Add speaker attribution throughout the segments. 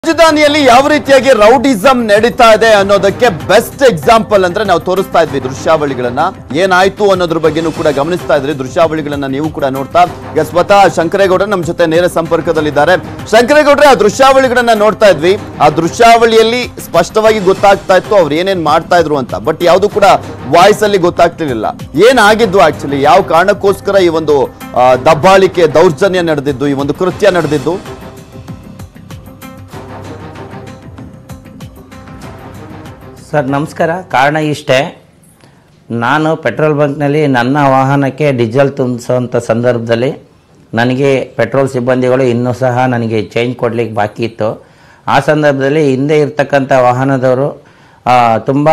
Speaker 1: ರಾಜಧಾನಿಯಲ್ಲಿ ಯಾವ ರೀತಿಯಾಗಿ ರೌಡಿಸಂ ನಡೀತಾ ಇದೆ ಅನ್ನೋದಕ್ಕೆ ಬೆಸ್ಟ್ ಎಕ್ಸಾಂಪಲ್ ಅಂದ್ರೆ ನಾವು ತೋರಿಸ್ತಾ ಇದ್ವಿ ದೃಶ್ಯಾವಳಿಗಳನ್ನ ಏನಾಯ್ತು ಅನ್ನೋದ್ರ ಬಗ್ಗೆನೂ ಕೂಡ ಗಮನಿಸ್ತಾ ಇದ್ರಿ ದೃಶ್ಯಾವಳಿಗಳನ್ನ ನೀವು ಕೂಡ ನೋಡ್ತಾ ಈಗ ಸ್ವತಃ ಶಂಕರೇಗೌಡ ನಮ್ಮ ಜೊತೆ ನೇರ ಸಂಪರ್ಕದಲ್ಲಿದ್ದಾರೆ ಶಂಕರೇಗೌಡ್ರೆ ಆ ದೃಶ್ಯಾವಳಿಗಳನ್ನ ನೋಡ್ತಾ ಇದ್ವಿ ಆ ದೃಶ್ಯಾವಳಿಯಲ್ಲಿ ಸ್ಪಷ್ಟವಾಗಿ ಗೊತ್ತಾಗ್ತಾ ಇತ್ತು ಅವ್ರು ಏನೇನ್ ಮಾಡ್ತಾ ಇದ್ರು ಅಂತ ಬಟ್ ಯಾವುದು ಕೂಡ ವಾಯ್ಸ್ ಅಲ್ಲಿ ಗೊತ್ತಾಗ್ತಿರ್ಲಿಲ್ಲ ಏನಾಗಿದ್ದು ಆಕ್ಚುಲಿ ಯಾವ ಕಾರಣಕ್ಕೋಸ್ಕರ ಈ ಒಂದು ಆ, ದಬ್ಬಾಳಿಕೆ ದೌರ್ಜನ್ಯ ನಡೆದಿದ್ದು ಈ ಒಂದು ಕೃತ್ಯ ನಡೆದಿದ್ದು
Speaker 2: ಸರ್ ನಮಸ್ಕಾರ ಕಾರಣ ಇಷ್ಟೇ ನಾನು ಪೆಟ್ರೋಲ್ ಬಂಕ್ನಲ್ಲಿ ನನ್ನ ವಾಹನಕ್ಕೆ ಡೀಸೆಲ್ ತುಂಬಿಸೋಂಥ ಸಂದರ್ಭದಲ್ಲಿ ನನಗೆ ಪೆಟ್ರೋಲ್ ಸಿಬ್ಬಂದಿಗಳು ಇನ್ನೂ ಸಹ ನನಗೆ ಚೇಂಜ್ ಕೊಡ್ಲಿಕ್ಕೆ ಬಾಕಿ ಇತ್ತು ಆ ಸಂದರ್ಭದಲ್ಲಿ ಹಿಂದೆ ಇರ್ತಕ್ಕಂಥ ವಾಹನದವರು ತುಂಬ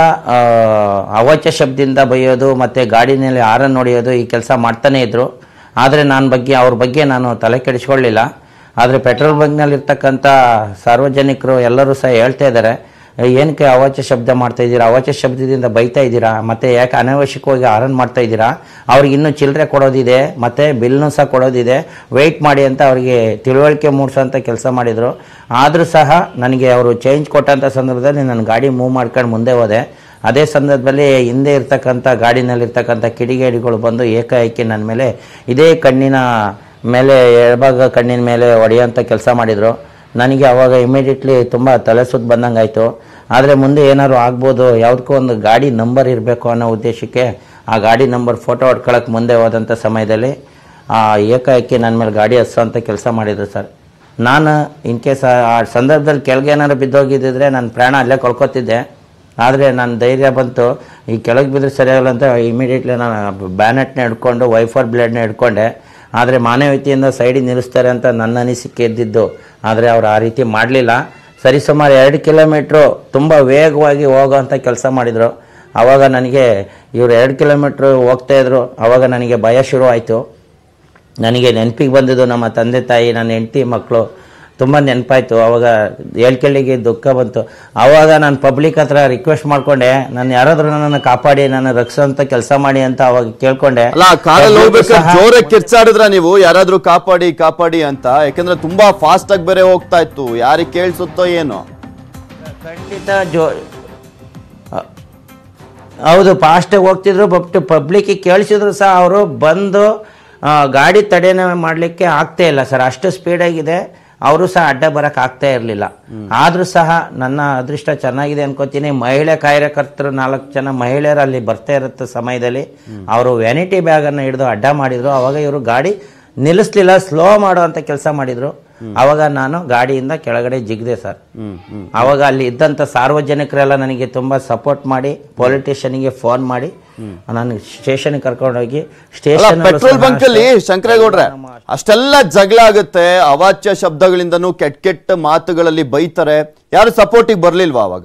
Speaker 2: ಅವಾಚ್ಯ ಶಬ್ದದಿಂದ ಬೈಯೋದು ಮತ್ತು ಗಾಡಿನಲ್ಲಿ ಹಾರನ್ ಹೊಡೆಯೋದು ಈ ಕೆಲಸ ಮಾಡ್ತಾನೇ ಇದ್ದರು ಆದರೆ ನನ್ನ ಬಗ್ಗೆ ಅವ್ರ ಬಗ್ಗೆ ನಾನು ತಲೆ ಕೆಡಿಸ್ಕೊಳ್ಳಿಲ್ಲ ಆದರೆ ಪೆಟ್ರೋಲ್ ಬಂಕ್ನಲ್ಲಿರ್ತಕ್ಕಂಥ ಸಾರ್ವಜನಿಕರು ಎಲ್ಲರೂ ಸಹ ಹೇಳ್ತಾ ಇದ್ದಾರೆ ಏನಕ್ಕೆ ಅವಾಚ್ಯ ಶಬ್ದ ಮಾಡ್ತಾ ಇದ್ದೀರಾ ಅವಾಚ್ಯ ಶಬ್ದದಿಂದ ಬೈತಾ ಇದ್ದೀರಾ ಮತ್ತು ಯಾಕೆ ಅನಾವಶ್ಯಕವಾಗಿ ಆರನ್ ಮಾಡ್ತಾ ಇದ್ದೀರಾ ಅವ್ರಿಗೆ ಇನ್ನೂ ಚಿಲ್ಲರೆ ಕೊಡೋದಿದೆ ಮತ್ತು ಬಿಲ್ನು ಸಹ ಕೊಡೋದಿದೆ ವೆಯ್ಟ್ ಮಾಡಿ ಅಂತ ಅವರಿಗೆ ತಿಳುವಳಿಕೆ ಮೂಡಿಸೋಂಥ ಕೆಲಸ ಮಾಡಿದರು ಆದರೂ ಸಹ ನನಗೆ ಅವರು ಚೇಂಜ್ ಕೊಟ್ಟಂಥ ಸಂದರ್ಭದಲ್ಲಿ ನನ್ನ ಗಾಡಿ ಮೂವ್ ಮಾಡ್ಕೊಂಡು ಮುಂದೆ ಹೋದೆ ಅದೇ ಸಂದರ್ಭದಲ್ಲಿ ಹಿಂದೆ ಇರ್ತಕ್ಕಂಥ ಗಾಡಿನಲ್ಲಿರ್ತಕ್ಕಂಥ ಕಿಡಿಗೇಡಿಗಳು ಬಂದು ಏಕಾಏಕಿ ನನ್ನ ಮೇಲೆ ಇದೇ ಕಣ್ಣಿನ ಮೇಲೆ ಎಡಭಾಗ ಕಣ್ಣಿನ ಮೇಲೆ ಹೊಡೆಯೋಂಥ ಕೆಲಸ ಮಾಡಿದರು ನನಗೆ ಅವಾಗ ಇಮಿಡಿಯೇಟ್ಲಿ ತುಂಬ ತಲೆ ಸುತ್ತು ಬಂದಂಗೆ ಆಯಿತು ಆದರೆ ಮುಂದೆ ಏನಾದ್ರು ಆಗ್ಬೋದು ಯಾವುದಕ್ಕೂ ಒಂದು ಗಾಡಿ ನಂಬರ್ ಇರಬೇಕು ಅನ್ನೋ ಉದ್ದೇಶಕ್ಕೆ ಆ ಗಾಡಿ ನಂಬರ್ ಫೋಟೋ ಹೊಡ್ಕೊಳಕ್ಕೆ ಮುಂದೆ ಹೋದಂಥ ಸಮಯದಲ್ಲಿ ಆ ಏಕಾಏಕಿ ನನ್ನ ಮೇಲೆ ಗಾಡಿ ಹಚ್ಚೋಂಥ ಕೆಲಸ ಮಾಡಿದ್ರು ಸರ್ ನಾನು ಇನ್ ಕೇಸ್ ಆ ಸಂದರ್ಭದಲ್ಲಿ ಕೆಳಗೆ ಏನಾದ್ರು ಬಿದ್ದೋಗಿದ್ದಿದ್ರೆ ನನ್ನ ಪ್ರಾಣ ಅಲ್ಲೇ ಕಳ್ಕೊತಿದ್ದೆ ಆದರೆ ನನ್ನ ಧೈರ್ಯ ಬಂತು ಈ ಕೆಳಗೆ ಬಿದ್ದರೆ ಸರಿಯಾಗಲ್ಲ ಅಂತ ಇಮಿಡಿಯೇಟ್ಲಿ ನಾನು ಬ್ಯಾನೆಟ್ನ ಹಿಡ್ಕೊಂಡು ವೈಫರ್ ಬ್ಲೇಡ್ನ ಹಿಡ್ಕೊಂಡೆ ಆದರೆ ಮಾನವೀಯತೆಯಿಂದ ಸೈಡಿಗೆ ನಿಲ್ಲಿಸ್ತಾರೆ ಅಂತ ನನ್ನ ಅನಿಸಿಕೆ ಇದ್ದಿದ್ದು ಆದರೆ ಅವ್ರು ಆ ರೀತಿ ಮಾಡಲಿಲ್ಲ ಸರಿಸುಮಾರು ಎರಡು ಕಿಲೋಮೀಟ್ರು ತುಂಬ ವೇಗವಾಗಿ ಹೋಗೋವಂಥ ಕೆಲಸ ಮಾಡಿದರು ಆವಾಗ ನನಗೆ ಇವರು ಎರಡು ಕಿಲೋಮೀಟ್ರ್ ಹೋಗ್ತಾಯಿದ್ರು ಆವಾಗ ನನಗೆ ಭಯ ಶುರು ಆಯಿತು ನನಗೆ ನೆನಪಿಗೆ ಬಂದಿದ್ದು ನಮ್ಮ ತಂದೆ ತಾಯಿ ನನ್ನ ಹೆಂಡತಿ ಮಕ್ಕಳು ತುಂಬ ನೆನಪಾಯಿತು ಅವಾಗ ಹೇಳ್ಕೆಳಿಗೆ ದುಃಖ ಬಂತು ಆವಾಗ ನಾನು ಪಬ್ಲಿಕ್ ಹತ್ರ ರಿಕ್ವೆಸ್ಟ್ ಮಾಡ್ಕೊಂಡೆ ನಾನು ಯಾರಾದ್ರೂ ನನ್ನನ್ನು ಕಾಪಾಡಿ ನನ್ನ ರಕ್ಷಿಸೋಂಥ ಕೆಲಸ ಮಾಡಿ ಅಂತ ಅವಾಗ ಕೇಳ್ಕೊಂಡೆ
Speaker 1: ಅಲ್ಲ ಕಾರಲ್ಲಿ
Speaker 2: Public
Speaker 1: ಹೋಗ್ಬೇಕಾದ್ರೆ
Speaker 2: ಸಹ-
Speaker 1: ಜೋರ ಕಿರ್ಚಾಡಿದ್ರ ನೀವು ಯಾರಾದ್ರೂ ಕಾಪಾಡಿ ಕಾಪಾಡಿ ಅಂತ ಯಾಕಂದ್ರೆ ತುಂಬಾ ಫಾಸ್ಟ್ ಆಗಿ ಬೇರೆ ಹೋಗ್ತಾ ಇತ್ತು ಯಾರಿಗೆ ಕೇಳಿಸುತ್ತೋ ಏನೋ
Speaker 2: ಖಂಡಿತ ಜೋ ಅ- ಹೌದು ಫಾಸ್ಟಾಗಿ ಹೋಗ್ತಿದ್ರು ಬಟ್ ಪಬ್ಲಿಕ್ಕಿಗೆ ಕೇಳಿಸಿದ್ರು ಸಹ ಅವರು ಬಂದು ಆ, ಗಾಡಿ ತಡೆನ ಮಾಡಲಿಕ್ಕೆ ಆಗ್ತಾ ಇಲ್ಲ ಸರ್ ಅಷ್ಟು ಸ್ಪೀಡಾಗಿದೆ ಅವರು ಸಹ ಅಡ್ಡ ಬರಕ್ಕೆ ಆಗ್ತಾ ಇರಲಿಲ್ಲ ಆದರೂ ಸಹ ನನ್ನ ಅದೃಷ್ಟ ಚೆನ್ನಾಗಿದೆ ಅನ್ಕೋತೀನಿ ಮಹಿಳೆ ಕಾರ್ಯಕರ್ತರು ನಾಲ್ಕು ಜನ ಮಹಿಳೆಯರು ಅಲ್ಲಿ ಬರ್ತಾ ಇರುತ್ತೆ ಸಮಯದಲ್ಲಿ ಅವರು ವ್ಯಾನಿಟಿ ಬ್ಯಾಗನ್ನು ಹಿಡಿದು ಅಡ್ಡ ಮಾಡಿದ್ರು ಅವಾಗ ಇವರು ಗಾಡಿ ನಿಲ್ಲಿಸ್ಲಿಲ್ಲ ಸ್ಲೋ ಮಾಡುವಂಥ ಕೆಲಸ ಮಾಡಿದ್ರು ಅವಾಗ ನಾನು ಗಾಡಿಯಿಂದ ಕೆಳಗಡೆ ಜಿಗ್ದೆ ಸರ್ ಅವಾಗ ಅಲ್ಲಿ ಇದ್ದಂಥ ಸಾರ್ವಜನಿಕರೆಲ್ಲ ನನಗೆ ತುಂಬ ಸಪೋರ್ಟ್ ಮಾಡಿ ಪೊಲಿಟಿಷಿಯನ್ಗೆ ಫೋನ್ ಮಾಡಿ ನನಗೆ ಸ್ಟೇಷನ್ಗೆ ಕರ್ಕೊಂಡೋಗಿ
Speaker 1: ಅಲ್ಲ
Speaker 2: ಸ್ಟೇಷನ್
Speaker 1: ಪೆಟ್ರೋಲ್ ಬಂಕ್ ಅಲ್ಲಿ ಶಂಕರೇಗೌಡ್ರೆ ಅಷ್ಟೆಲ್ಲ ಜಗಳ ಆಗುತ್ತೆ ಅವಾಚ್ಯ ಶಬ್ದಗಳಿಂದನೂ ಕೆಟ್ಟ ಕೆಟ್ಟ ಮಾತುಗಳಲ್ಲಿ ಬೈತಾರೆ ಯಾರು ಸಪೋರ್ಟಿಗೆ ಬರ್ಲಿಲ್ವಾ ಅವಾಗ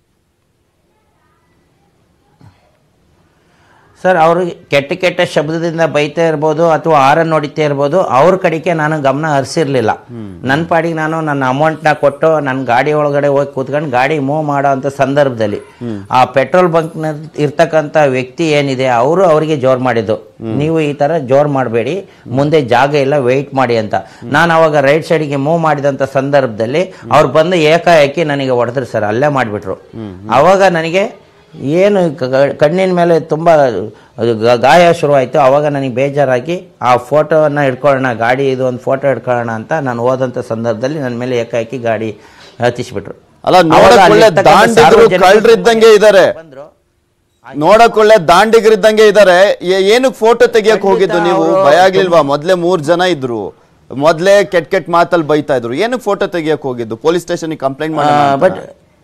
Speaker 2: ಸರ್ ಅವರು ಕೆಟ್ಟ ಕೆಟ್ಟ ಶಬ್ದದಿಂದ ಬೈತಾ ಇರ್ಬೋದು ಅಥವಾ ಆರನ್ ಹೊಡಿತಾ ಇರ್ಬೋದು ಅವ್ರ ಕಡೆಗೆ ನಾನು ಗಮನ ಹರಿಸಿರ್ಲಿಲ್ಲ ನನ್ನ ಪಾಡಿಗೆ ನಾನು ನನ್ನ ಅಮೌಂಟ್ನ ಕೊಟ್ಟು ನನ್ನ ಗಾಡಿ ಒಳಗಡೆ ಹೋಗಿ ಕೂತ್ಕೊಂಡು ಗಾಡಿ ಮೂವ್ ಮಾಡೋ ಅಂಥ ಸಂದರ್ಭದಲ್ಲಿ ಆ ಪೆಟ್ರೋಲ್ ಬಂಕ್ನ ಇರ್ತಕ್ಕಂಥ ವ್ಯಕ್ತಿ ಏನಿದೆ ಅವರು ಅವರಿಗೆ ಜೋರ್ ಮಾಡಿದ್ದು ನೀವು ಈ ತರ ಜೋರ್ ಮಾಡಬೇಡಿ ಮುಂದೆ ಜಾಗ ಇಲ್ಲ ವೆಯ್ಟ್ ಮಾಡಿ ಅಂತ ನಾನು ಅವಾಗ ರೈಟ್ ಸೈಡ್ಗೆ ಮೂವ್ ಮಾಡಿದಂಥ ಸಂದರ್ಭದಲ್ಲಿ ಅವ್ರು ಬಂದು ಏಕಾಏಕಿ ನನಗೆ ಹೊಡೆದ್ರು ಸರ್ ಅಲ್ಲೇ ಮಾಡಿಬಿಟ್ರು ಅವಾಗ ನನಗೆ ಏನು ಕ- ಕಣ್ಣಿನ ಮೇಲೆ ತುಂಬ ಅದು ಗ- ಗಾಯ ಶುರುವಾಯಿತು ಆವಾಗ ನನಗೆ ಬೇಜಾರಾಗಿ ಆ ಫೋಟೋವನ್ನು ಹಿಡ್ಕೊಳ್ಳೋಣ ಗಾಡಿ ಇದು ಒಂದು ಫೋಟೋ ಹಿಡ್ಕೊಳ್ಳೋಣ ಅಂತ ನಾನು ಹೋದಂಥ ಸಂದರ್ಭದಲ್ಲಿ ನನ್ನ ಮೇಲೆ ಏಕಾಏಕಿ ಗಾಡಿ ಹತ್ತಿಸ್ಬಿಟ್ರು
Speaker 1: ಅಲ್ಲ
Speaker 2: ಆವಾಗ
Speaker 1: ನೋಡಕ್ ಒಳ್ಳೆ
Speaker 2: ಅಲ್ಲಿರ್ತಕ್ಕಂಥ
Speaker 1: ದಾಂಡಿಗರು
Speaker 2: ಸಾರ್ವಜನಿಕರು
Speaker 1: ಕಳ್ಳರಿದ್ದಂಗೆ ಇದಾರೆ
Speaker 2: ಬಂದ್ರು.
Speaker 1: ನೋಡಕ್ ಒಳ್ಳೆ ದಾಂಡಿಗರಿದ್ದಂಗೆ ಇದಾರೆ ಏ- ಏನಕ್ಕೆ ಫೋಟೋ ತೆಗಿಯಕ್ ಹೋಗಿದ್ದು ನೀವು
Speaker 2: ಅವ್ರು
Speaker 1: ಭಯ ಆಗ್ಲಿಲ್ವಾ ಮೊದ್ಲೇ ಮೂರ್ ಜನ ಇದ್ರು ಮೊದ್ಲೇ ಕೆಟ್ಟ ಕೆಟ್ಟ ಮಾತಲ್ಲಿ ಬೈತಾ ಇದ್ರು ಏನಕ್ಕೆ ಫೋಟೋ ತೆಗಿಯಕ್ ಹೋಗಿದ್ದು ಪೊಲೀಸ್ ಸ್ಟೇಷನ್ ಕಂಪ್ಲೇಂಟ್ ಮಾಡಿ
Speaker 2: ಬಟ್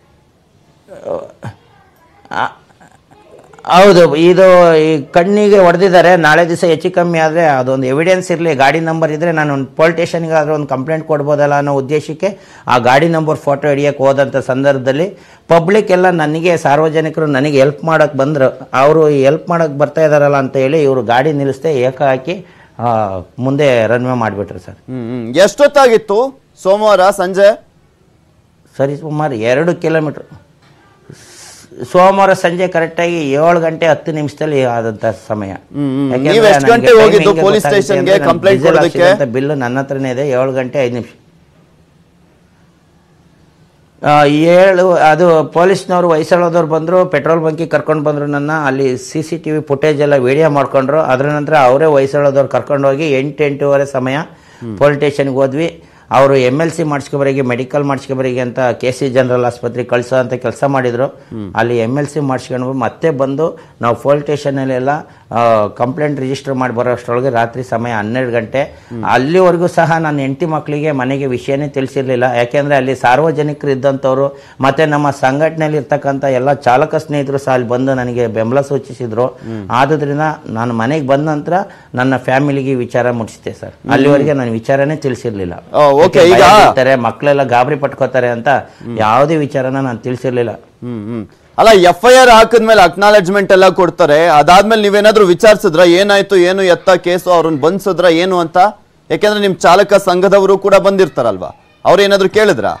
Speaker 2: ಹೌದು ಇದು ಈ ಕಣ್ಣಿಗೆ ಹೊಡೆದಿದ್ದಾರೆ ನಾಳೆ ದಿವಸ ಹೆಚ್ಚು ಕಮ್ಮಿ ಆದರೆ ಅದೊಂದು ಎವಿಡೆನ್ಸ್ ಇರಲಿ ಗಾಡಿ ನಂಬರ್ ಇದ್ದರೆ ನಾನು ಒಂದು ಪೊಲೀಸ್ ಸ್ಟೇಷನ್ಗೆ ಆದರೂ ಒಂದು ಕಂಪ್ಲೇಂಟ್ ಕೊಡ್ಬೋದಲ್ಲ ಅನ್ನೋ ಉದ್ದೇಶಕ್ಕೆ ಆ ಗಾಡಿ ನಂಬರ್ ಫೋಟೋ ಹಿಡಿಯೋಕೆ ಹೋದಂಥ ಸಂದರ್ಭದಲ್ಲಿ ಪಬ್ಲಿಕ್ ಎಲ್ಲ ನನಗೆ ಸಾರ್ವಜನಿಕರು ನನಗೆ ಹೆಲ್ಪ್ ಮಾಡೋಕ್ಕೆ ಬಂದರು ಅವರು ಹೆಲ್ಪ್ ಮಾಡೋಕ್ಕೆ ಬರ್ತಾ ಇದ್ದಾರಲ್ಲ ಅಂತ ಹೇಳಿ ಇವರು ಗಾಡಿ ನಿಲ್ಲಿಸ್ದೆ ಏಕ ಹಾಕಿ ಆ, ಮುಂದೆ ರನ್ವೇ ಮಾಡಿಬಿಟ್ರು ಸರ್
Speaker 1: ಹ್ಮ್ ಹ್ಮ್. ಎಷ್ಟೊತ್ತಾಗಿತ್ತು ಸೋಮವಾರ ಸಂಜೆ
Speaker 2: ಸರಿ ಸುಮಾರು ಎರಡು ಕಿಲೋಮೀಟ್ರ್ ಸೋಮವಾರ ಸಂಜೆ ಕರೆಕ್ಟಾಗಿ ಏಳು ಗಂಟೆ ಹತ್ತು ನಿಮಿಷದಲ್ಲಿ ಆದಂಥ ಸಮಯ
Speaker 1: ಹ್ಮ್, ಹ್ಮ್.
Speaker 2: ಯಾಕೆಂದ್ರೆ
Speaker 1: ನೀವ್ ಎಷ್ಟ್
Speaker 2: ನನಗೆ
Speaker 1: ಗಂಟೆಗೆ
Speaker 2: time
Speaker 1: ಹೋಗಿದ್ದು
Speaker 2: ಹೆಂಗೆ
Speaker 1: police
Speaker 2: ಗೊತ್ತಾಗುತ್ತೆ
Speaker 1: stationಗೆ
Speaker 2: ಅಂದ್ರೆ
Speaker 1: complaint
Speaker 2: diesel
Speaker 1: ಕೊಡೋದಕ್ಕೆ?
Speaker 2: ಹಾಕ್ಸಿದಂಥ ಬಿಲ್ಲು ನನ್ನ ಹತ್ರನೇ ಇದೆ ಏಳು ಗಂಟೆ ಐದು ನಿಮಿಷ ಆ, ಏಳು ಅದು ಪೊಲೀಸ್ನವರು ವಯಸ್ಸಾಳೋದವ್ರು ಬಂದರು ಪೆಟ್ರೋಲ್ ಬಂಕಿಗೆ ಕರ್ಕೊಂಡು ಬಂದರು ನನ್ನ ಅಲ್ಲಿ C C T V footage ಎಲ್ಲ ವಿಡಿಯೋ ಮಾಡ್ಕೊಂಡ್ರು ಅದರ ನಂತರ ಅವರೇ ವಯಸ್ಸಾಳೋದವ್ರು ಕರ್ಕೊಂಡು ಹೋಗಿ ಎಂಟು ಎಂಟೂವರೆ ಸಮಯ ಪೊಲೀಸ್ ಸ್ಟೇಷನ್ಗೆ ಹೋದ್ವಿ ಅವರು ಎಮ್ ಎಲ್ ಸಿ ಮಾಡಿಸ್ಕೊಬರಿಗೆ ಮೆಡಿಕಲ್ ಮಾಡಿಸ್ಕೊಬರಿಗೆ ಅಂತ ಕೆ ಸಿ ಜನರಲ್ ಆಸ್ಪತ್ರೆಗೆ ಕಳಿಸೋ ಅಂತ ಕೆಲಸ ಮಾಡಿದರು ಅಲ್ಲಿ ಎಮ್ ಎಲ್ ಸಿ ಮಾಡಿಸ್ಕೊಂಡು ಮತ್ತೆ ಬಂದು ನಾವು ಪೊಲೀಸ್ ಸ್ಟೇಷನಲ್ಲೆಲ್ಲ ಕಂಪ್ಲೇಂಟ್ ರಿಜಿಸ್ಟರ್ ಮಾಡಿ ಬರೋಷ್ಟರೊಳಗೆ ರಾತ್ರಿ ಸಮಯ ಹನ್ನೆರಡು ಗಂಟೆ ಅಲ್ಲಿವರೆಗೂ ಸಹ ನನ್ನ ಹೆಂಡತಿ ಮಕ್ಕಳಿಗೆ ಮನೆಗೆ ವಿಷಯನೇ ತಿಳಿಸಿರಲಿಲ್ಲ ಯಾಕೆಂದರೆ ಅಲ್ಲಿ ಸಾರ್ವಜನಿಕರು ಇದ್ದಂಥವ್ರು ಮತ್ತು ನಮ್ಮ ಸಂಘಟನೆಯಲ್ಲಿ ಇರ್ತಕ್ಕಂಥ ಎಲ್ಲ ಚಾಲಕ ಸ್ನೇಹಿತರು ಸಹ ಅಲ್ಲಿ ಬಂದು ನನಗೆ ಬೆಂಬಲ ಸೂಚಿಸಿದ್ರು ಆದುದರಿಂದ ನಾನು ಮನೆಗೆ ಬಂದ ನಂತರ ನನ್ನ ಫ್ಯಾಮಿಲಿಗೆ ವಿಚಾರ ಮುಟ್ಟಿಸಿದೆ ಸರ್ ಅಲ್ಲಿವರೆಗೆ ನಾನು ವಿಚಾರನೇ ತಿಳಿಸಿರ್ಲಿಲ್ಲ
Speaker 1: ಆ, okay, ಈಗ-
Speaker 2: ಮಕ್ಕಳೆಲ್ಲ ಗಾಬರಿ ಪಟ್ಕೋತಾರೆ ಅಂತ ಯಾವುದೇ ವಿಚಾರನ ನಾನು ತಿಳಿಸಿರ್ಲಿಲ್ಲ
Speaker 1: ಹ್ಮ್ ಹ್ಮ್ ಅಲ್ಲ ಎಫ್ ಐ ಆರ್ ಹಾಕಿದ್ಮೇಲೆ ಅಕ್ನಾಲೆಜ್ಮೆಂಟ್ ಎಲ್ಲ ಕೊಡ್ತಾರೆ ಅದಾದ್ಮೇಲೆ ನೀವೇನಾದ್ರೂ ವಿಚಾರಿಸಿದ್ರ ಏನಾಯ್ತು ಏನು ಎತ್ತ ಕೇಸು ಅವ್ರನ್ನ ಬಂಧಿಸಿದ್ರ ಏನು ಅಂತ ಯಾಕೆಂದ್ರೆ ನಿಮ್ ಚಾಲಕ ಸಂಘದವರು ಕೂಡ ಬಂದಿರ್ತಾರಲ್ವಾ ಅವ್ರು ಏನಾದ್ರು ಕೇಳಿದ್ರಾ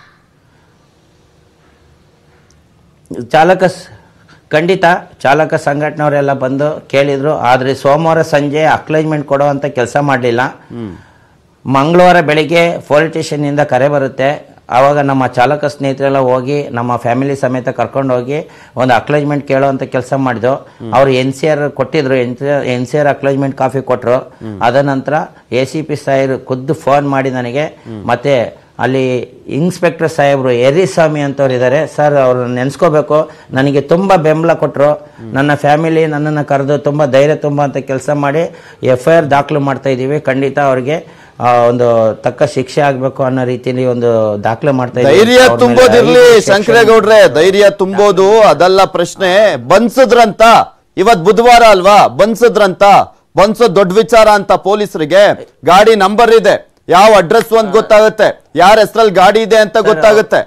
Speaker 2: ಚಾಲಕ ಸ್- ಖಂಡಿತ ಚಾಲಕ ಸಂಘಟನೆಯವರೆಲ್ಲ ಬಂದು ಕೇಳಿದ್ರು ಆದರೆ ಸೋಮವಾರ ಸಂಜೆ ಅಕ್ಲೈಜ್ಮೆಂಟ್ ಕೊಡೋ ಅಂತ ಕೆಲಸ ಮಾಡಲಿಲ್ಲ ಮಂಗಳವಾರ ಬೆಳಿಗ್ಗೆ ಪೊಲೀಸ್ ಸ್ಟೇಷನ್ನಿಂದ ಕರೆ ಬರುತ್ತೆ ಆವಾಗ ನಮ್ಮ ಚಾಲಕ ಸ್ನೇಹಿತರೆಲ್ಲ ಹೋಗಿ ನಮ್ಮ ಫ್ಯಾಮಿಲಿ ಸಮೇತ ಕರ್ಕೊಂಡು ಹೋಗಿ ಒಂದು ಅಕ್ಲೈಜ್ಮೆಂಟ್ ಕೇಳೋ ಅಂತ ಕೆಲಸ ಮಾಡಿದ್ದು ಅವ್ರು ಎನ್ ಸಿ ಆರ್ ಕೊಟ್ಟಿದ್ರು N C R acknowledgement copy ಕೊಟ್ಟರು ಅದ ನಂತರ ಎ ಸಿ ಪಿ ಸಾಹೇಬರು ಖುದ್ದು ಫೋನ್ ಮಾಡಿ ನನಗೆ ಮತ್ತೆ ಅಲ್ಲಿ ಇನ್ಸ್ಪೆಕ್ಟರ್ ಸಾಹೇಬರು ಎರ್ರಿಸ್ವಾಮಿ ಅಂತವ್ರು ಇದ್ದಾರೆ ಸರ್ ಅವ್ರು ನೆನೆಸ್ಕೋಬೇಕು ನನಗೆ ತುಂಬ ಬೆಂಬಲ ಕೊಟ್ಟರು ನನ್ನ ಫ್ಯಾಮಿಲಿ ನನ್ನನ್ನು ಕರೆದು ತುಂಬ ಧೈರ್ಯ ತುಂಬ ಅಂತ ಕೆಲಸ ಮಾಡಿ ಎಫ್ ಐ ಆರ್ ದಾಖಲು ಮಾಡ್ತಾ ಇದ್ದೀವಿ ಖಂಡಿತ ಅವ್ರಿಗೆ ಆ, ಒಂದು ತಕ್ಕ ಶಿಕ್ಷೆ ಆಗಬೇಕು ಅನ್ನೋ ರೀತಿಯಲ್ಲಿ ಒಂದು ದಾಖಲೆ ಮಾಡ್ತಾ ಇದ್ದೀವಿ.
Speaker 1: ಧೈರ್ಯ
Speaker 2: ಅವ್ರ ಮೇಲೆ
Speaker 1: ತುಂಬೋದಿರ್ಲಿ
Speaker 2: ಐದು section-
Speaker 1: ಶಂಕರೇಗೌಡ್ರೆ ಧೈರ್ಯ ತುಂಬೋದು ಅದಲ್ಲ ಪ್ರಶ್ನೆ ಬನ್ಸದ್ರಂತ ಇವತ್ ಬುಧವಾರ ಅಲ್ವಾ ಬನ್ಸದ್ರಂತ ಬನ್ಸೋದ್ ದೊಡ್ಡ ವಿಚಾರ ಅಂತ ಪೊಲೀಸರಿಗೆ ಗಾಡಿ ನಂಬರ್ ಇದೆ ಯಾವ ಅಡ್ರೆಸ್ ಅಂತ ಗೊತ್ತಾಗುತ್ತೆ ಯಾರ ಹೆಸರಲ್ಲಿ ಗಾಡಿ ಇದೆ ಅಂತ ಗೊತ್ತಾಗುತ್ತೆ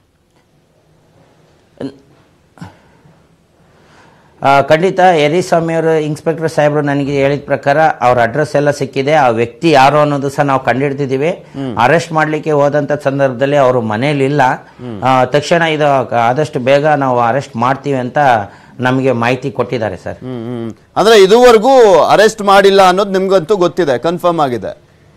Speaker 2: ಆ, ಖಂಡಿತ ಎರಿಸ್ವಾಮಿಯವರು ಇನ್ಸ್ಪೆಕ್ಟರ್ ಸಾಹೇಬರು ನನಗೆ ಹೇಳಿದ ಪ್ರಕಾರ ಅವ್ರ ಅಡ್ರೆಸ್ ಎಲ್ಲ ಸಿಕ್ಕಿದೆ ಆ ವ್ಯಕ್ತಿ ಯಾರು ಅನ್ನೋದು ಸಹ ನಾವು ಕಂಡುಹಿಡ್ತಿದ್ದೀವಿ ಅರೆಸ್ಟ್ ಮಾಡಲಿಕ್ಕೆ ಹೋದಂಥ ಸಂದರ್ಭದಲ್ಲಿ ಅವರು ಮನೇಲಿಲ್ಲ ಆ, ತಕ್ಷಣ ಇದು ಆದಷ್ಟು ಬೇಗ ನಾವು ಅರೆಸ್ಟ್ ಮಾಡ್ತೀವಿ ಅಂತ ನಮಗೆ ಮಾಹಿತಿ ಕೊಟ್ಟಿದ್ದಾರೆ ಸರ್
Speaker 1: ಹ್ಮ್ ಹ್ಮ್ ಅಂದ್ರೆ ಇದುವರೆಗೂ ಅರೆಸ್ಟ್ ಮಾಡಿಲ್ಲ ಅನ್ನೋದು ನಿಮ್ಗಂತೂ ಗೊತ್ತಿದೆ ಕನ್ಫರ್ಮ್ ಆಗಿದೆ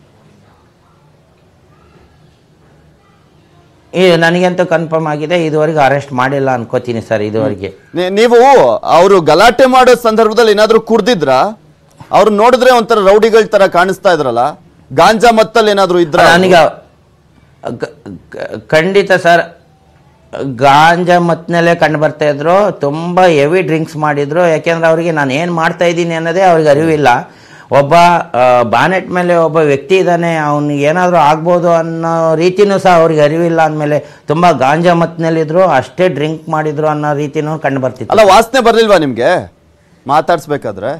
Speaker 2: ಈ ನನಗಂತೂ ಕನ್ಫರ್ಮ್ ಆಗಿದೆ ಇದುವರೆಗೆ ಅರೆಸ್ಟ್ ಮಾಡಿಲ್ಲ ಅನ್ಕೋತೀನಿ ಸರ್ ಇದುವರೆಗೆ
Speaker 1: ನೀ- ನೀವು ಅವರು ಗಲಾಟೆ ಮಾಡೋ ಸಂದರ್ಭದಲ್ಲಿ ಏನಾದ್ರೂ ಕುಡ್ದಿದ್ರ ಅವ್ರು ನೋಡಿದ್ರೆ ಒಂಥರ ರೌಡಿಗಳ ತರ ಕಾಣಿಸ್ತಾ ಇದ್ರಲ್ಲ ಗಾಂಜಾ ಮತ್ತಲ್ಲಿ ಏನಾದ್ರೂ ಇದ್ರ
Speaker 2: ನನಗೆ ಗ- ಗ- ಖಂಡಿತ ಸರ್ ಗಾಂಜಾ ಮತ್ನಲ್ಲೇ ಕಂಡು ಬರ್ತಾ ಇದ್ರು ತುಂಬ ಹೆವಿ ಡ್ರಿಂಕ್ಸ್ ಮಾಡಿದ್ರು ಯಾಕೆಂದ್ರೆ ಅವರಿಗೆ ನಾನು ಏನು ಮಾಡ್ತಾ ಇದ್ದೀನಿ ಅನ್ನೋದೇ ಅವ್ರಿಗೆ ಅರಿವಿಲ್ಲ ಒಬ್ಬ ಬಾನೆಟ್ ಮೇಲೆ ಒಬ್ಬ ವ್ಯಕ್ತಿ ಇದ್ದಾನೆ ಅವ್ನಿಗೆ ಏನಾದರೂ ಆಗ್ಬೋದು ಅನ್ನೋ ರೀತಿನೂ ಸಹ ಅವ್ರಿಗೆ ಅರಿವಿಲ್ಲ ಅಂದಮೇಲೆ ತುಂಬ ಗಾಂಜಾ ಮತ್ನಲ್ಲಿದ್ರು ಅಷ್ಟೇ ಡ್ರಿಂಕ್ ಮಾಡಿದ್ರು ಅನ್ನೋ ರೀತಿನೂ ಕಂಡು ಬರ್ತಿತ್ತು
Speaker 1: ಅಲ್ಲ ವಾಸನೆ ಬರ್ಲಿಲ್ವಾ ನಿಮ್ಗೆ ಮಾತಾಡ್ಸ್ಬೇಕಾದ್ರೆ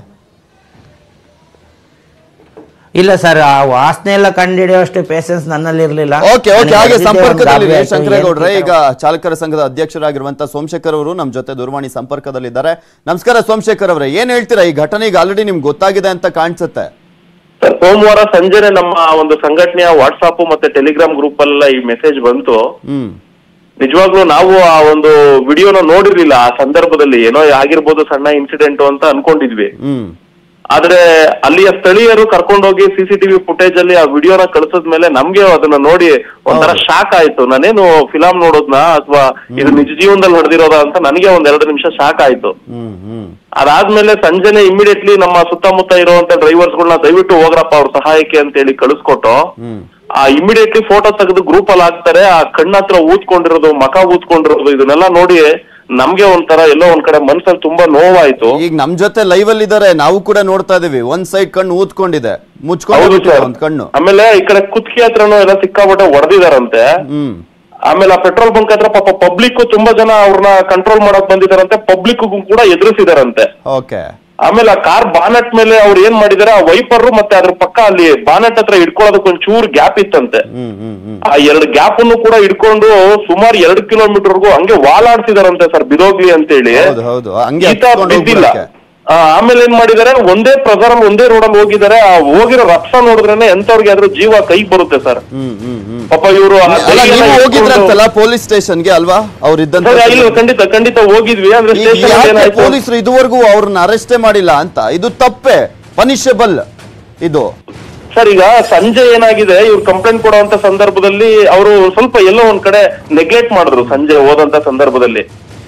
Speaker 2: ಇಲ್ಲ ಸರ್ ಆ ವಾಸನೆ ಎಲ್ಲ ಕಂಡುಹಿಡಿಯೋಷ್ಟು ಪೇಷನ್ಸ್ ನನ್ನಲ್ಲಿ ಇರಲಿಲ್ಲ
Speaker 1: ಓಕೆ ಓಕೆ ಹಾಗೆ ಸಂಪರ್ಕದಲ್ಲಿ ಶಂಕರೇಗೌಡ್ರೆ ಈಗ ಚಾಲಕರ ಸಂಘದ ಅಧ್ಯಕ್ಷರಾಗಿರುವಂತ ಸೋಮಶೇಖರ್ ಅವರು ನಮ್ ಜೊತೆ ದೂರವಾಣಿ ಸಂಪರ್ಕದಲ್ಲಿದ್ದಾರೆ ನಮಸ್ಕಾರ ಸೋಮಶೇಖರ್ ಅವರೇ ಏನ್ ಹೇಳ್ತೀರಾ ಈ ಘಟನೆ ಈಗ ಆಲ್ರೆಡಿ ನಿಮ್ಗೆ ಗೊತ್ತಾಗಿದೆ ಅಂತ ಕಾಣಿಸುತ್ತೆ
Speaker 3: ಸರ್ ಸೋಮವಾರ ಸಂಜೆನೆ ನಮ್ಮ ಒಂದು ಸಂಘಟನೆಯ ವಾಟ್ಸಾಪ್ ಮತ್ತೆ ಟೆಲಿಗ್ರಾಮ್ ಗ್ರೂಪ್ ಅಲ್ಲೆಲ್ಲ ಈ ಮೆಸೇಜ್ ಬಂತು
Speaker 1: ಹ್ಮ್
Speaker 3: ನಿಜವಾಗ್ಲೂ ನಾವು ಆ ಒಂದು ವಿಡಿಯೋನ ನೋಡಿರ್ಲಿಲ್ಲ ಆ ಸಂದರ್ಭದಲ್ಲಿ ಏನೋ ಆಗಿರ್ಬೋದು ಸಣ್ಣ ಇನ್ಸಿಡೆಂಟ್ ಅಂತ ಅನ್ಕೊಂಡಿದ್ವಿ
Speaker 1: ಹ್ಮ್
Speaker 3: ಆದ್ರೆ ಅಲ್ಲಿಯ ಸ್ಥಳೀಯರು ಕರ್ಕೊಂಡೋಗಿ ಸಿಸಿಟಿವಿ ಫುಟೇಜ್ ಅಲ್ಲಿ ಆ ವಿಡಿಯೋನ ಕಳ್ಸದ್ಮೇಲೆ ನಮ್ಗೆ ಅದನ್ನ ನೋಡಿ ಒಂಥರ ಶಾಕ್ ಆಯ್ತು ನಾನೇನು ಫಿಲಂ ನೋಡೋದ್ನ ಅಥವಾ ಇದು ನಿಜ ಜೀವನದಲ್ಲಿ ನಡೆದಿರೋದ ಅಂತ ನನಗೆ ಒಂದ್ ಎರಡು ನಿಮಿಷ ಶಾಕ್ ಆಯ್ತು
Speaker 1: ಹ್ಮ್ ಹ್ಮ್
Speaker 3: ಅದಾದ್ಮೇಲೆ ಸಂಜೆನೆ ಇಮಿಡಿಯೇಟ್ಲಿ ನಮ್ಮ ಸುತ್ತಮುತ್ತ ಇರುವಂತ ಡ್ರೈವರ್ಸ್ಗಳನ್ನ ದಯವಿಟ್ಟು ಹೋಗ್ರಪ್ಪ ಅವ್ರ ಸಹಾಯಕ್ಕೆ ಅಂತ ಹೇಳಿ ಕಳಿಸ್ಕೊಟ್ಟು
Speaker 1: ಹ್ಮ್
Speaker 3: ಆ ಇಮಿಡಿಯೇಟ್ಲಿ ಫೋಟೋ ತೆಗೆದು ಗ್ರೂಪ್ ಅಲ್ಲಿ ಹಾಕ್ತಾರೆ ಆ ಕಣ್ಣತ್ರ ಊದ್ಕೊಂಡಿರೋದು ಮಕ ಊದ್ಕೊಂಡಿರೋದು ಇದನ್ನೆಲ್ಲ ನೋಡಿ ನಮ್ಗೆ ಒಂಥರ ಎಲ್ಲೋ ಒಂದ್ ಕಡೆ ಮನ್ಸಲ್ಲಿ ತುಂಬಾ ನೋವಾಯ್ತು
Speaker 1: ಈಗ ನಮ್ ಜೊತೆ ಲೈವ್ ಅಲ್ಲಿ ಇದಾರೆ ನಾವು ಕೂಡ ನೋಡ್ತಾ ಇದೀವಿ ಒಂದ್ ಸೈಡ್ ಕಣ್ಣು ಊದ್ಕೊಂಡಿದೆ
Speaker 3: ಹೌದು
Speaker 1: ಮುಚ್ಕೊಂಡು
Speaker 3: ಸರ್
Speaker 1: ಒಂದ್ ಕಣ್ಣು
Speaker 3: ಆಮೇಲೆ ಈ ಕಡೆ ಕುತ್ಕಿ ಹತ್ರನೂ ಎಲ್ಲ ಸಿಕ್ಕಾಪಟ್ಟೆ ಹೊಡೆದಿದಾರಂತೆ
Speaker 1: ಹ್ಮ್
Speaker 3: ಆಮೇಲೆ ಆ ಪೆಟ್ರೋಲ್ ಬಂಕ್ ಹತ್ರ ಪಾಪ ಪಬ್ಲಿಕ್ ತುಂಬಾ ಜನ ಅವ್ರನ್ನ ಕಂಟ್ರೋಲ್ ಮಾಡಕ್ ಬಂದಿದಾರಂತೆ ಪಬ್ಲಿಕ್ ಕೂಡ ಎದುರಿಸಿದಾರಂತೆ
Speaker 1: ಓಕೆ
Speaker 3: ಆಮೇಲೆ ಆ ಕಾರ್ ಬಾನೆಟ್ ಮೇಲೆ ಅವ್ರು ಏನ್ ಮಾಡಿದಾರೆ ಆ ವೈಪರ್ ಮತ್ತೆ ಅದ್ರ ಪಕ್ಕ ಅಲ್ಲಿ ಬಾನೆಟ್ ಹತ್ರ ಹಿಡ್ಕೊಳ್ಳೋದಕ್ಕೆ ಒಂಚೂರು ಗ್ಯಾಪ್ ಇತ್ತಂತೆ
Speaker 1: ಹ್ಮ್ ಹ್ಮ್ ಹ್ಮ್
Speaker 3: ಆ ಎರಡು ಗ್ಯಾಪ್ ಅನ್ನು ಕೂಡ ಹಿಡ್ಕೊಂಡು ಸುಮಾರು ಎರಡು ಕಿಲೋಮೀಟರ್ಗೂ ಹಂಗೆ ವಾಲಾಡ್ಸಿದಾರಂತೆ ಸರ್ ಬಿದೋಗ್ಲಿ ಅಂತೇಳಿ
Speaker 1: ಹೌದು ಹೌದು ಹಂಗೆ
Speaker 3: ಈತ
Speaker 1: ಹತ್ಕೊಂಡು
Speaker 3: ಬಿದ್ದಿಲ್ಲ
Speaker 1: ಹೋಗ್ಬಿಡಕ್ಕೆ.
Speaker 3: ಆ, ಆಮೇಲೆ ಏನ್ ಮಾಡಿದಾರೆ ಒಂದೇ ಪ್ರಕಾರ ಒಂದೇ ರೋಡಲ್ಲಿ ಹೋಗಿದ್ದಾರೆ ಆ ಹೋಗಿರೋ ರಕ್ತ ನೋಡಿದ್ರೇನೆ ಎಂತವ್ರಿಗೆ ಆದ್ರೂ ಜೀವ ಕೈಗೆ ಬರುತ್ತೆ ಸರ್
Speaker 1: ಹ್ಮ್ ಹ್ಮ್ ಹ್ಮ್
Speaker 3: ಪಾಪ ಇವರು
Speaker 1: ಅಲ್ಲ ನೀವು ಹೋಗಿದ್ರಂತಲ್ಲ ಪೊಲೀಸ್ ಸ್ಟೇಷನ್ಗೆ ಅಲ್ವಾ ಅವ್ರು ಇದ್ದಂತ
Speaker 3: ಇಲ್ಲ ಖಂಡಿತ ಖಂಡಿತ ಹೋಗಿದ್ವಿ ಅಂದ್ರೆ
Speaker 1: ಈಗ
Speaker 3: ಸ್ಟೇಷನ್
Speaker 1: ಯಾಕೆ
Speaker 3: ಏನಾಯ್ತು
Speaker 1: ಪೊಲೀಸರು ಇದುವರೆಗೂ ಅವ್ರನ್ನ ಅರೆಸ್ಟೇ ಮಾಡಿಲ್ಲ ಅಂತ ಇದು ತಪ್ಪೆ ಪನಿಷಬಲ್ ಇದು
Speaker 3: ಸರ್ ಈಗ ಸಂಜೆ ಏನಾಗಿದೆ ಇವ್ರು ಕಂಪ್ಲೇಂಟ್ ಕೊಡುವಂತ ಸಂದರ್ಭದಲ್ಲಿ ಅವರು ಸ್ವಲ್ಪ ಎಲ್ಲೋ ಒಂದ್ ಕಡೆ ನೆಗ್ಲೆಕ್ಟ್ ಮಾಡಿದ್ರು ಸಂಜೆ ಹೋದಂತ ಸಂದರ್ಭದಲ್ಲಿ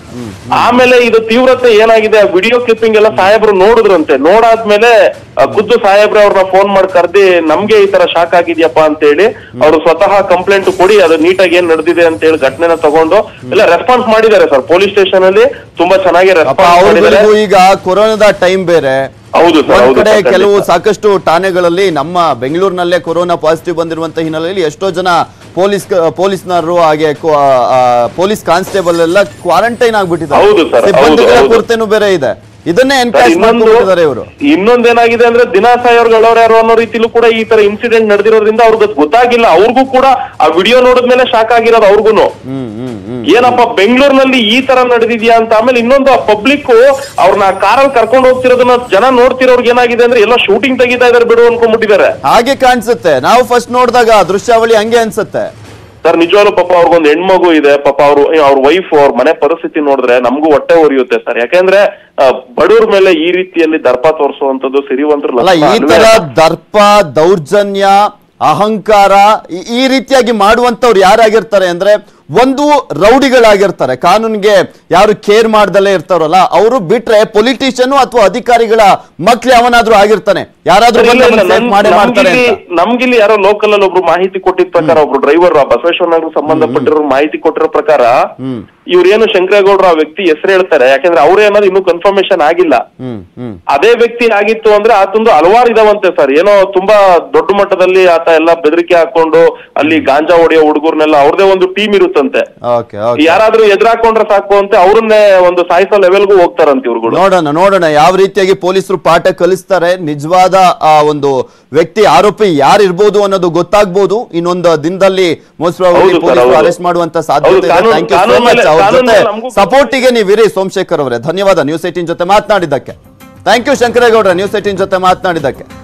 Speaker 3: ಆಮೇಲೆ ಇದು ತೀವ್ರತೆ ಏನಾಗಿದೆ ಆ ವಿಡಿಯೋ ಕ್ಲಿಪ್ಪಿಂಗ್ ಎಲ್ಲ ಸಾಹೇಬ್ರು ನೋಡಿದ್ರಂತೆ ನೋಡಾದ್ಮೇಲೆ ಆ, ಖುದ್ದು ಸಾಹೇಬ್ರೆ ಅವ್ರನ್ನ ಫೋನ್ ಮಾಡಿ ಕರ್ದಿ ನಮ್ಗೆ ಈ ತರ ಶಾಕ್ ಆಗಿದ್ಯಪ್ಪ ಅಂತ ಹೇಳಿ ಅವರು ಸ್ವತಃ ಕಂಪ್ಲೇಂಟ್ ಕೊಡಿ ಅದು ನೀಟಾಗಿ ಏನ್ ನಡೆದಿದೆ ಅಂತ ಹೇಳಿ ಘಟನೆನ ತಗೊಂಡು ಎಲ್ಲ ರೆಸ್ಪಾನ್ಸ್ ಮಾಡಿದ್ದಾರೆ ಸರ್ ಪೊಲೀಸ್ ಸ್ಟೇಷನ್ ಅಲ್ಲಿ ತುಂಬಾ ಚೆನ್ನಾಗಿ
Speaker 1: ಅಪ್ಪ
Speaker 3: ರೆಸ್ಪಾನ್ಸ್ ಮಾಡಿದ್ದಾರೆ
Speaker 1: ಅವ್ರಿಗೂ ಈಗ ಕೊರೋನಾದ ಟೈಮ್ ಬೇರೆ
Speaker 3: ಹೌದು ಸರ್
Speaker 1: ಒಂದ್
Speaker 3: ಹೌದು
Speaker 1: ಕಡೆ
Speaker 3: ಸರ್,
Speaker 1: ಕೆಲವು
Speaker 3: ಖಂಡಿತ.
Speaker 1: ಸಾಕಷ್ಟು ಠಾಣೆಗಳಲ್ಲಿ ನಮ್ಮ ಬೆಂಗಳೂರಿನಲ್ಲೇ ಕೊರೋನಾ ಪಾಸಿಟಿವ್ ಬಂದಿರುವಂತ ಹಿನ್ನೆಲೆಯಲ್ಲಿ ಎಷ್ಟೋ ಜನ ಪೊಲೀಸ್ ಪೊಲೀಸ್ನವರು ಹಾಗೆ ಕೊ- ಆ, ಆ, ಪೊಲೀಸ್ ಕಾನ್ಸ್ಟೇಬಲ್ ಎಲ್ಲ ಕ್ವಾರಂಟೈನ್ ಆಗ್ಬಿಟ್ಟಿದ್ದಾರೆ
Speaker 3: ಹೌದು ಸರ್, ಹೌದು,
Speaker 1: ಸಿಬ್ಬಂದಿಗಳ
Speaker 3: ಹೌದು.
Speaker 1: ಕೊರತೆನೂ ಬೇರೆ ಇದೆ ಇದನ್ನೇ
Speaker 3: ಸರ್,
Speaker 1: ಎನ್ಕರೇಜ್
Speaker 3: ಇನ್ನೊಂದು
Speaker 1: ಮಾಡ್ಕೊಂಡಿದ್ದಾರೆ ಇವರು
Speaker 3: ಇನ್ನೊಂದೇನಾಗಿದೆ ಅಂದ್ರೆ ದಿನಾ ಸಾಯೋರ್ಗಳವ್ರು ಯಾರು ಅನ್ನೋ ರೀತಿಲೂ ಕೂಡ ಈ ತರ ಇನ್ಸಿಡೆಂಟ್ ನಡೆದಿರೋದ್ರಿಂದ ಅವ್ರಿಗೆ ಅದ್ ಗೊತ್ತಾಗಿಲ್ಲ ಅವ್ರಿಗೂ ಕೂಡ ಆ ವಿಡಿಯೋ ನೋಡಿದ್ಮೇಲೆ ಶಾಕ್ ಆಗಿರೋದು ಅವ್ರಿಗೂ
Speaker 1: ಹ್ಮ್ ಹ್ಮ್ ಹ್ಮ್
Speaker 3: ಏನಪ್ಪ ಬೆಂಗಳೂರಿನಲ್ಲಿ ಈ ತರ ನಡೆದಿದ್ಯಾ ಅಂತ ಆಮೇಲೆ ಇನ್ನೊಂದು ಪಬ್ಲಿಕ್ ಅವ್ರನ್ನ ಕಾರಲ್ಲಿ ಕರ್ಕೊಂಡು ಹೋಗ್ತಿರೋದನ್ನ ಜನ ನೋಡ್ತಿರೋರ್ಗೆ ಏನಾಗಿದೆ ಅಂದ್ರೆ ಎಲ್ಲ ಶೂಟಿಂಗ್ ತೆಗಿತಾ ಇದಾರೆ ಬಿಡು ಅನ್ಕೊಂಡ್ಬಿಟ್ಟಿದ್ದಾರೆ
Speaker 1: ಹಾಗೆ ಕಾಣಿಸುತ್ತೆ ನಾವು ಫಸ್ಟ್ ನೋಡಿದಾಗ ದೃಶ್ಯಾವಳಿ ಹಂಗೆ ಅನ್ಸುತ್ತೆ
Speaker 3: ಸರ್ ನಿಜವಾಗ್ಲೂ ಪಾಪ ಅವ್ರಿಗೊಂದು ಹೆಣ್ಮಗು ಇದೆ ಪಾಪ ಅವ್ರು ಅವ್ರ ವೈಫ್ ಅವ್ರ ಮನೆ ಪರಿಸ್ಥಿತಿ ನೋಡಿದ್ರೆ ನಮಗೂ ಹೊಟ್ಟೆ ಉರಿಯುತ್ತೆ ಸರ್ ಯಾಕೆಂದ್ರೆ ಆ, ಬಡವ್ರ ಮೇಲೆ ಈ ರೀತಿಯಲ್ಲಿ ದರ್ಪ ತೋರಿಸುವಂತದ್ದು ಸಿರಿವಂತರು
Speaker 1: ಅಲ್ಲ
Speaker 3: ಲಕ್ಷಣ
Speaker 1: ಈ
Speaker 3: ಅಲ್ವೇ
Speaker 1: ತರ
Speaker 3: ಅಲ್ಲ?
Speaker 1: ದರ್ಪ ದೌರ್ಜನ್ಯ ಅಹಂಕಾರ ಈ- ಈ ರೀತಿಯಾಗಿ ಮಾಡುವಂತವ್ರು ಯಾರಾಗಿರ್ತಾರೆ ಅಂದ್ರೆ ಒಂದು ರೌಡಿಗಳಾಗಿರ್ತಾರೆ ಕಾನೂನಿಗೆ ಯಾರು ಕೇರ್ ಮಾಡ್ದಲೇ ಇರ್ತಾರಲ್ಲ ಅವರು ಬಿಟ್ರೆ ಪೊಲಿಟಿಷಿಯನ್ ಅಥವಾ ಅಧಿಕಾರಿಗಳ ಮಕ್ಳು ಯಾವನಾದ್ರೂ ಆಗಿರ್ತಾನೆ ಯಾರಾದ್ರೂ
Speaker 3: ಸರ್,
Speaker 1: ಬಂದು
Speaker 3: ಇಲ್ಲ, ಇಲ್ಲ,
Speaker 1: ನಮ್ಮನ್ನ save
Speaker 3: ನನ್-
Speaker 1: ಮಾಡೇ ಮಾಡ್ತಾರೆ
Speaker 3: ನಮ್ಗಿಲ್ಲಿ-
Speaker 1: ಅಂತ
Speaker 3: ನಮ್ಗಿಲ್ಲಿ ಯಾರೋ ಲೋಕಲ್ ಅಲ್ಲಿ ಒಬ್ರು ಮಾಹಿತಿ ಕೊಟ್ಟಿದ ಪ್ರಕಾರ ಒಬ್ರು ಡ್ರೈವರ್ ಬಸವೇಶ್ವರ ನಗರ ಸಂಬಂಧಪಟ್ಟಿರೋ ಮಾಹಿತಿ ಕೊಟ್ಟಿರೋ ಪ್ರಕಾರ ಇವ್ರೇನು ಶಂಕರೇಗೌಡರು ಆ ವ್ಯಕ್ತಿ ಹೆಸರು ಹೇಳ್ತಾರೆ ಯಾಕಂದ್ರೆ ಅವ್ರೇ ಅನ್ನೋದು ಇನ್ನೂ ಕನ್ಫರ್ಮೇಶನ್ ಆಗಿಲ್ಲ
Speaker 1: ಹ್ಮ್ ಹ್ಮ್
Speaker 3: ಅದೇ ವ್ಯಕ್ತಿ ಆಗಿತ್ತು ಅಂದ್ರೆ ಆತಂದು ಹಲವಾರು ಇದಾವಂತೆ ಸರ್ ಏನೋ ತುಂಬಾ ದೊಡ್ಡ ಮಟ್ಟದಲ್ಲಿ ಆತ ಎಲ್ಲ ಬೆದರಿಕೆ ಹಾಕೊಂಡು ಅಲ್ಲಿ ಗಾಂಜಾ ಹೊಡೆಯೋ ಹುಡುಗರ್ನೆಲ್ಲ ಅವ್ರದೇ ಒಂದು ಟೀಮ್ ಇರುತ್ತಂತೆ
Speaker 1: ಓಕೆ ಓಕೆ
Speaker 3: ಯಾರಾದ್ರೂ ಎದುರಾಕೊಂಡ್ರೆ ಸಾಕು ಅಂತ ಅವ್ರನ್ನೇ ಒಂದು ಸಾಯಿಸೋ ಲೆವೆಲ್ಗೂ ಹೋಗ್ತಾರಂತೆ ಇವ್ರುಗಳು
Speaker 1: ನೋಡೋಣ ನೋಡೋಣ ಯಾವ ರೀತಿಯಾಗಿ ಪೊಲೀಸರು ಪಾಠ ಕಲಿಸ್ತಾರೆ ನಿಜವಾದ ಆ ಒಂದು ವ್ಯಕ್ತಿ ಆರೋಪಿ ಯಾರಿರ್ಬೋದು ಅನ್ನೋದು ಗೊತ್ತಾಗ್ಬೋದು ಇನ್ನೊಂದು ದಿನದಲ್ಲಿ ಮೋಸ್ಟ್
Speaker 3: ಹೌದು ಸರ್,
Speaker 1: ಪೊಲೀಸರು
Speaker 3: ಹೌದು.
Speaker 1: ಅರೆಸ್ಟ್ ಮಾಡುವಂತ ಸಾಧ್ಯತೆ
Speaker 3: ಹೌದು,
Speaker 1: ಇದೆ
Speaker 3: ಕಾನೂನು-
Speaker 1: ಥ್ಯಾಂಕ್ ಯು ಸೋ
Speaker 3: ಕಾನೂನು
Speaker 1: ಮಚ್
Speaker 3: ಮೇಲೆ-
Speaker 1: ಅವ್ರ
Speaker 3: ಕಾನೂನು
Speaker 1: ಜೊತೆ
Speaker 3: ಮೇಲೆ ನಮಗೂ
Speaker 1: ಸಪೋರ್ಟಿಗೆ ನೀವಿರಿ ಸೋಮಶೇಖರ್ ಅವರೇ ಧನ್ಯವಾದ ನ್ಯೂಸ್ ಏಟಿನ್ ಜೊತೆ ಮಾತನಾಡಿದ್ದಕ್ಕೆ ಥ್ಯಾಂಕ್ ಯು ಶಂಕರೇಗೌಡ್ರ ನ್ಯೂಸ್ ಏಟಿನ್ ಜೊತೆ ಮಾತನಾಡಿದ್ದಕ್ಕೆ